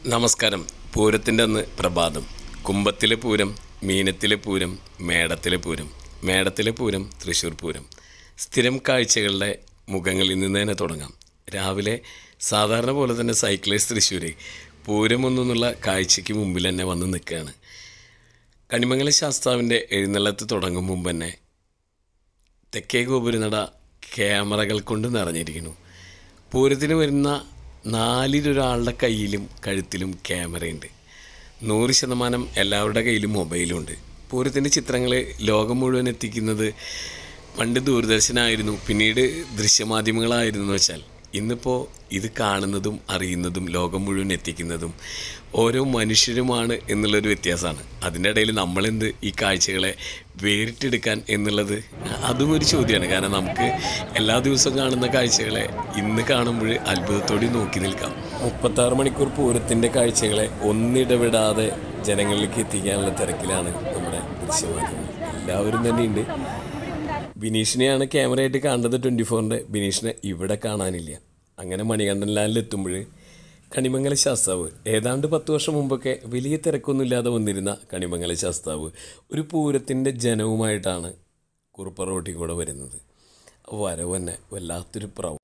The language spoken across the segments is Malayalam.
നമസ്കാരം പൂരത്തിൻ്റെ അന്ന് പ്രഭാതം കുമ്പത്തിലെ പൂരം മീനത്തിലെ പൂരം മേടത്തിലെ പൂരം മേടത്തിലെ പൂരം തൃശ്ശൂർ പൂരം സ്ഥിരം കാഴ്ചകളുടെ മുഖങ്ങളിൽ നിന്ന് തന്നെ തുടങ്ങാം രാവിലെ സാധാരണ പോലെ തന്നെ സൈക്ലേഴ്സ് തൃശ്ശൂർ പൂരമൊന്നുള്ള കാഴ്ചയ്ക്ക് മുമ്പിൽ തന്നെ വന്ന് നിൽക്കുകയാണ് കണിമംഗല ശാസ്താവിൻ്റെ എഴുന്നള്ളത്ത് തുടങ്ങും മുമ്പ് തന്നെ തെക്കേ ഗോപുരനട ക്യാമറകൾ കൊണ്ട് നിറഞ്ഞിരിക്കുന്നു പൂരത്തിന് വരുന്ന നാലിലൊരാളുടെ കയ്യിലും കഴുത്തിലും ക്യാമറയുണ്ട് നൂറ് ശതമാനം എല്ലാവരുടെ കയ്യിലും മൊബൈലുണ്ട് പൂരത്തിൻ്റെ ചിത്രങ്ങൾ ലോകം മുഴുവൻ എത്തിക്കുന്നത് പണ്ട് ദൂരദർശനായിരുന്നു പിന്നീട് ദൃശ്യമാധ്യമങ്ങളായിരുന്നു എന്ന് വെച്ചാൽ ഇന്നിപ്പോൾ ഇത് കാണുന്നതും അറിയുന്നതും ലോകം മുഴുവൻ എത്തിക്കുന്നതും ഓരോ മനുഷ്യരുമാണ് എന്നുള്ളൊരു വ്യത്യാസമാണ് അതിൻ്റെ ഇടയിൽ നമ്മളെന്ത് ഈ കാഴ്ചകളെ വേറിട്ടെടുക്കാൻ എന്നുള്ളത് അതും ഒരു ചോദ്യമാണ് കാരണം നമുക്ക് എല്ലാ ദിവസവും കാണുന്ന കാഴ്ചകളെ ഇന്ന് കാണുമ്പോൾ അത്ഭുതത്തോടെ നോക്കി നിൽക്കാം മുപ്പത്താറ് മണിക്കൂർ പൂരത്തിൻ്റെ കാഴ്ചകളെ ഒന്നിടവിടാതെ ജനങ്ങളിലേക്ക് എത്തിക്കാനുള്ള തിരക്കിലാണ് നമ്മുടെ ദൃശ്യമാധ്യമം എല്ലാവരും തന്നെയുണ്ട് ബിനീഷിനെയാണ് ക്യാമറയായിട്ട് കാണുന്നത് ട്വൻറ്റി ഫോറിൻ്റെ ബിനീഷിനെ ഇവിടെ കാണാനില്ല അങ്ങനെ മണികണ്ഠൻ ലാലിൽ എത്തുമ്പോൾ കണിമംഗല ശാസ്താവ് ഏതാണ്ട് പത്ത് വർഷം മുമ്പൊക്കെ വലിയ തിരക്കൊന്നുമില്ലാതെ വന്നിരുന്ന കണിമംഗല ശാസ്താവ് ഒരു പൂരത്തിൻ്റെ ജനവുമായിട്ടാണ് കുറുപ്പ റോട്ടിൽ കൂടെ വരുന്നത് വരവ് തന്നെ വല്ലാത്തൊരു പ്രൗ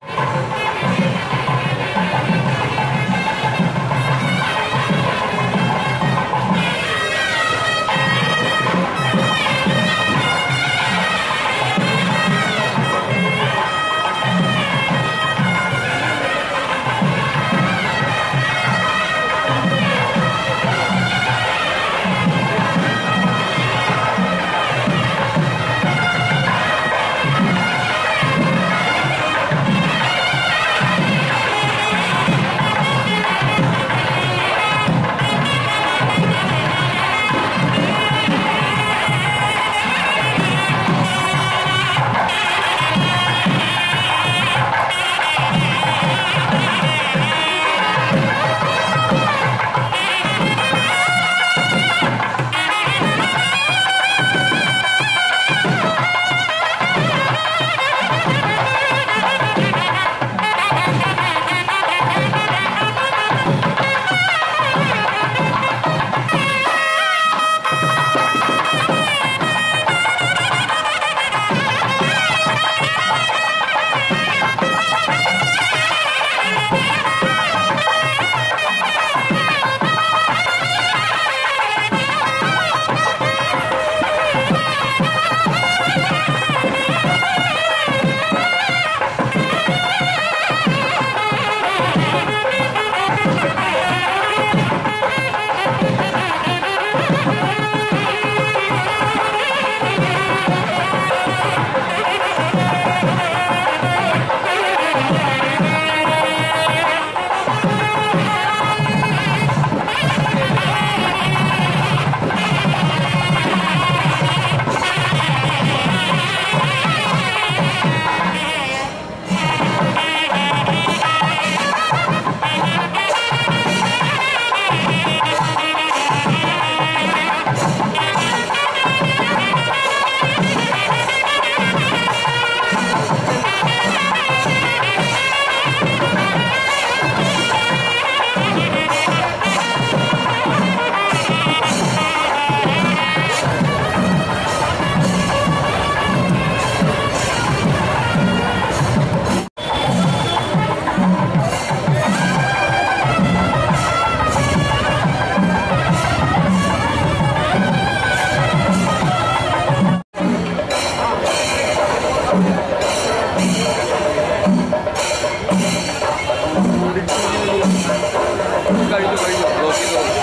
കഴിഞ്ഞു കഴിഞ്ഞു ബ്ലോക്ക്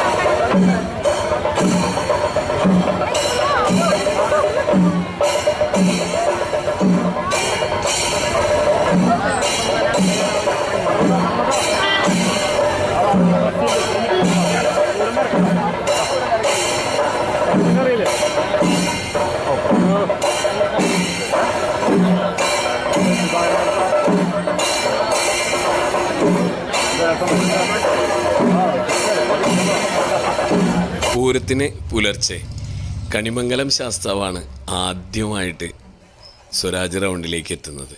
ചെയ്തു പൂരത്തിന് പുലർച്ചെ കണിമംഗലം ശാസ്താവാണ് ആദ്യമായിട്ട് സ്വരാജ് റൗണ്ടിലേക്ക് എത്തുന്നത്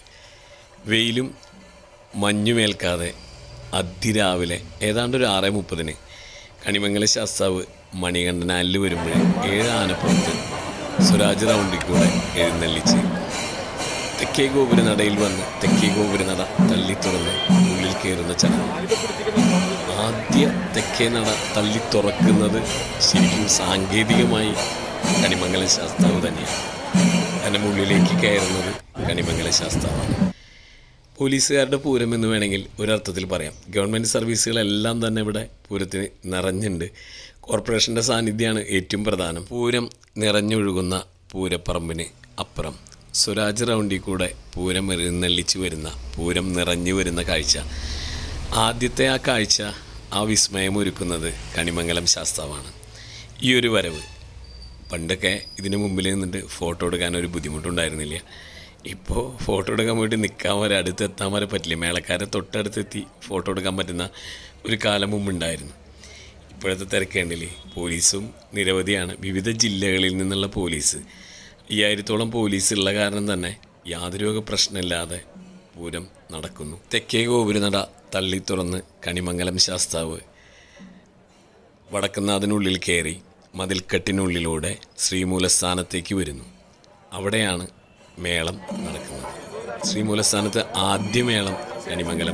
വെയിലും മഞ്ഞുമേൽക്കാതെ അതിരാവിലെ ഏതാണ്ട് ഒരു ആറ് മുപ്പതിന് കണിമംഗല ശാസ്താവ് മണികണ്ഠനാലിൽ വരുമ്പോൾ ഏഴ് ആനപ്പുറത്ത് സ്വരാജ് റൗണ്ടിൽ കൂടെ എഴുന്നള്ളിച്ച് തെക്കേ ഗോപുരനടയിൽ വന്ന് തെക്കേ ഗോപുരനട തള്ളി തുറന്ന് ഉള്ളിൽ കയറുന്ന ചടങ്ങ് ആദ്യ തെക്കേ നട തള്ളി തുറക്കുന്നത് ശരിക്കും സാങ്കേതികമായി കണിമംഗല ശാസ്താവ് തന്നെയാണ് കാരണം ഉള്ളിലേക്ക് കയറുന്നത് കണിമംഗല ശാസ്താവാണ് പോലീസുകാരുടെ പൂരം എന്ന് വേണമെങ്കിൽ ഒരർത്ഥത്തിൽ പറയാം ഗവൺമെൻറ് സർവീസുകളെല്ലാം തന്നെ ഇവിടെ പൂരത്തിന് നിറഞ്ഞുണ്ട് കോർപ്പറേഷൻ്റെ സാന്നിധ്യമാണ് ഏറ്റവും പ്രധാനം പൂരം നിറഞ്ഞൊഴുകുന്ന പൂരപ്പറമ്പിന് അപ്പുറം സ്വരാജ് റൗണ്ടിൽ കൂടെ പൂരം എഴുന്നള്ളിച്ച് വരുന്ന പൂരം നിറഞ്ഞു വരുന്ന കാഴ്ച ആദ്യത്തെ ആ കാഴ്ച ആ വിസ്മയം ഒരുക്കുന്നത് കണിമംഗലം ശാസ്താവാണ് ഈ ഒരു വരവ് പണ്ടൊക്കെ ഇതിന് മുമ്പിൽ നിന്നിട്ട് ഫോട്ടോ എടുക്കാൻ ഒരു ബുദ്ധിമുട്ടുണ്ടായിരുന്നില്ല ഇപ്പോൾ ഫോട്ടോ എടുക്കാൻ വേണ്ടി നിൽക്കാൻ വരെ അടുത്ത് എത്താൻ വരെ പറ്റില്ല മേളക്കാരെ തൊട്ടടുത്തെത്തി ഫോട്ടോ എടുക്കാൻ പറ്റുന്ന ഒരു കാലം മുമ്പുണ്ടായിരുന്നു ഇപ്പോഴത്തെ തിരക്കേണ്ടിൽ പോലീസും നിരവധിയാണ് വിവിധ ജില്ലകളിൽ നിന്നുള്ള പോലീസ് അയ്യായിരത്തോളം പോലീസ് ഉള്ള കാരണം തന്നെ യാതൊരു വക പ്രശ്നമില്ലാതെ പൂരം നടക്കുന്നു തെക്കേ ഗോപുരനട തള്ളി തുറന്ന് കണിമംഗലം ശാസ്താവ് വടക്കുന്നാഥിനുള്ളിൽ കയറി മതിൽക്കെട്ടിനുള്ളിലൂടെ ശ്രീമൂലസ്ഥാനത്തേക്ക് വരുന്നു അവിടെയാണ് മേളം നടക്കുന്നത് ശ്രീമൂലസ്ഥാനത്ത് ആദ്യ മേളം കണിമംഗലം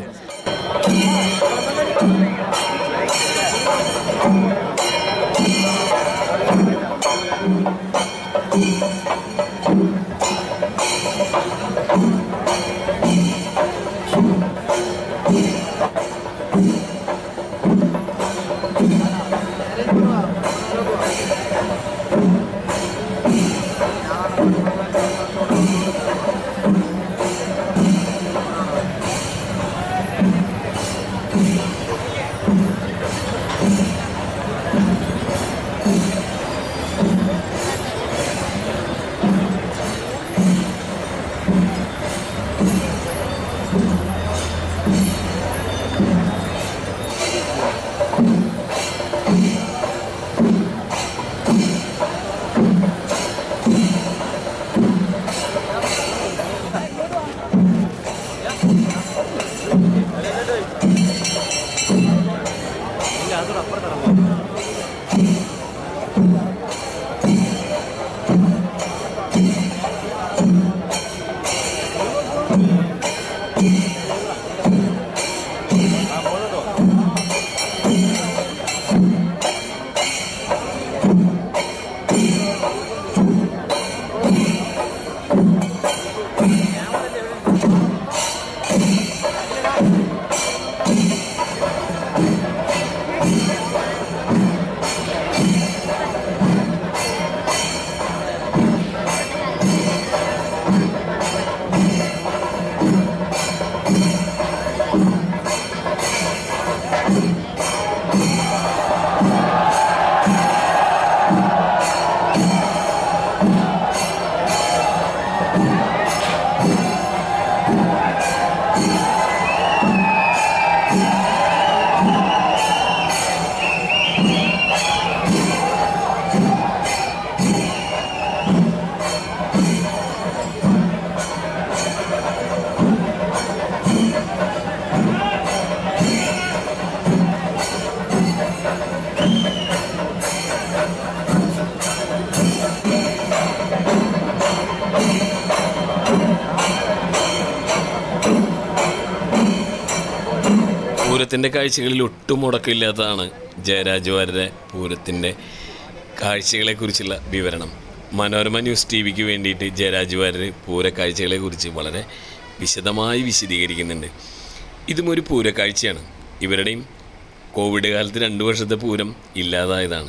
പൂരത്തിൻ്റെ കാഴ്ചകളിൽ ഒട്ടും മുടക്കമില്ലാത്തതാണ് ജയരാജ് വാര്യരുടെ പൂരത്തിൻ്റെ കാഴ്ചകളെക്കുറിച്ചുള്ള വിവരണം മനോരമ ന്യൂസ് ടി വിക്ക് വേണ്ടിയിട്ട് ജയരാജ് വാര്യർ പൂര കാഴ്ചകളെക്കുറിച്ച് വളരെ വിശദമായി വിശദീകരിക്കുന്നുണ്ട് ഇതും ഒരു പൂരക്കാഴ്ചയാണ് ഇവരുടെയും കോവിഡ് കാലത്ത് രണ്ട് വർഷത്തെ പൂരം ഇല്ലാതായതാണ്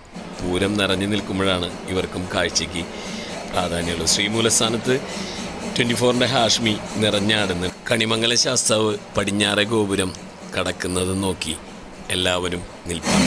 പൂരം നിറഞ്ഞു നിൽക്കുമ്പോഴാണ് ഇവർക്കും കാഴ്ചയ്ക്ക് പ്രാധാന്യമുള്ളത് ശ്രീമൂലസ്ഥാനത്ത് ട്വൻറ്റി ഫോറിൻ്റെ ഹാഷ്മി നിറഞ്ഞാടുന്ന കണിമംഗല ശാസ്താവ് പടിഞ്ഞാറെ ഗോപുരം കടക്കുന്നത് നോക്കി എല്ലാവരും നിൽപ്പാണ്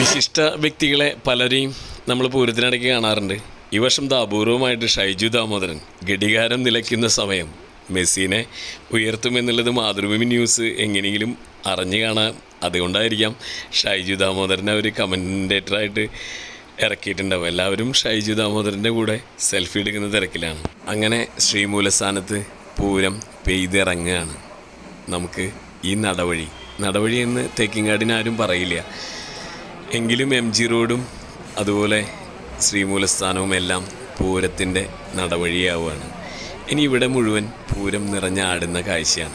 വിശിഷ്ട വ്യക്തികളെ പലരെയും നമ്മൾ പൂരത്തിനിടയ്ക്ക് കാണാറുണ്ട് ഈ വർഷം ദാ അപൂർവമായിട്ട് ഷൈജു ദാമോദരൻ ഘടികാരം നിലയ്ക്കുന്ന സമയം മെസ്സിനെ ഉയർത്തുമെന്നുള്ളത് മാതൃഭൂമി ന്യൂസ് എങ്ങനെയെങ്കിലും അറിഞ്ഞു കാണാൻ അതുകൊണ്ടായിരിക്കാം ഷൈജു ദാമോദരനെ ഒരു കമൻറ്റേറ്ററായിട്ട് ഇറക്കിയിട്ടുണ്ടാവും എല്ലാവരും ഷൈജു ദാമോദരൻ്റെ കൂടെ സെൽഫി എടുക്കുന്ന തിരക്കിലാണ് അങ്ങനെ ശ്രീമൂലസ്ഥാനത്ത് പൂരം പെയ്തിറങ്ങുകയാണ് നമുക്ക് ഈ നടവഴി നടവഴി എന്ന് തേക്കിങ്ങാടിനാരും പറയില്ല എങ്കിലും എം ജി റോഡും അതുപോലെ ശ്രീമൂലസ്ഥാനവും എല്ലാം പൂരത്തിൻ്റെ നടവഴിയാവുകയാണ് ഇനി ഇവിടെ മുഴുവൻ പൂരം നിറഞ്ഞാടുന്ന കാഴ്ചയാണ്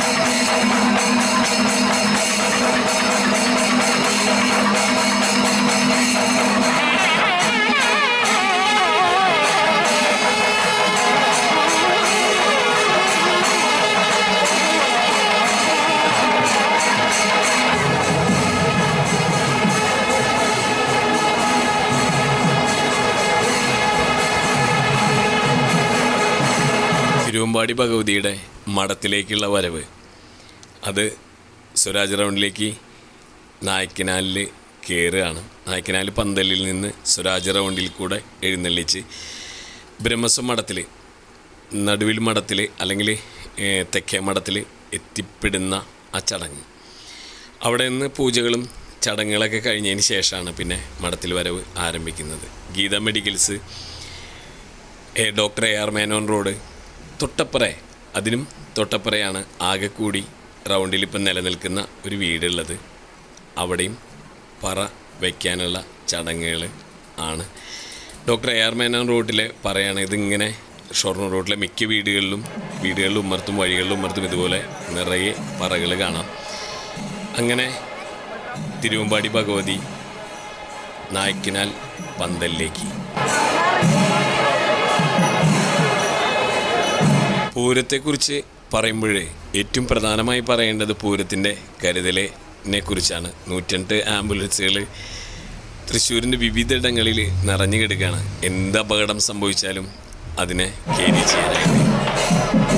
തിരുവമ്പാടി ഭഗവതിയുടെ മഠത്തിലേക്കുള്ള വരവ് അത് സ്വരാജ് റൗണ്ടിലേക്ക് നായ്ക്കനാലിൽ കയറുകയാണ് നായ്ക്കനാൽ പന്തലിൽ നിന്ന് സ്വരാജ് റൗണ്ടിൽ കൂടെ എഴുന്നള്ളിച്ച് ബ്രഹ്മസ്വം മഠത്തിൽ നടുവിൽ മഠത്തിൽ അല്ലെങ്കിൽ ഏഹ്, തെക്കേ മഠത്തിൽ എത്തിപ്പെടുന്ന ആ ചടങ്ങ് അവിടെ നിന്ന് പൂജകളും ചടങ്ങുകളൊക്കെ കഴിഞ്ഞതിന് ശേഷമാണ് പിന്നെ മഠത്തിൽ വരവ് ആരംഭിക്കുന്നത് Geetha medicals A doctor A R Menon road തൊട്ടപ്പുറ അതിനും തൊട്ടപ്പുറയാണ് ആകെ കൂടി റൗണ്ടിൽ ഇപ്പം നിലനിൽക്കുന്ന ഒരു വീടുള്ളത് അവിടെയും പറ വയ്ക്കാനുള്ള ചടങ്ങുകൾ ആണ് ഡോക്ടർ എ ആർ മേനോൻ റോഡിലെ പറയാണ് ഇതിങ്ങനെ ഷൊർണൂർ റോഡിലെ മിക്ക വീടുകളിലും വീടുകളിലും ഉമ്മർത്തും വഴികളിലും ഉമ്മർത്തും ഇതുപോലെ നിറയെ പറകൾ കാണാം അങ്ങനെ തിരുവമ്പാടി ഭഗവതി നായ്ക്കിനാൽ പന്തലിലേക്ക് പൂരത്തെക്കുറിച്ച് പറയുമ്പോഴേ ഏറ്റവും പ്രധാനമായി പറയേണ്ടത് പൂരത്തിൻ്റെ കരുതലിനെ കുറിച്ചാണ് നൂറ്റെട്ട് ആംബുലൻസുകൾ തൃശ്ശൂരിൻ്റെ വിവിധയിടങ്ങളിൽ നിറഞ്ഞു കിടക്കുകയാണ് എന്ത് അപകടം സംഭവിച്ചാലും അതിനെ കേരി ചെയ്യാനായിട്ട്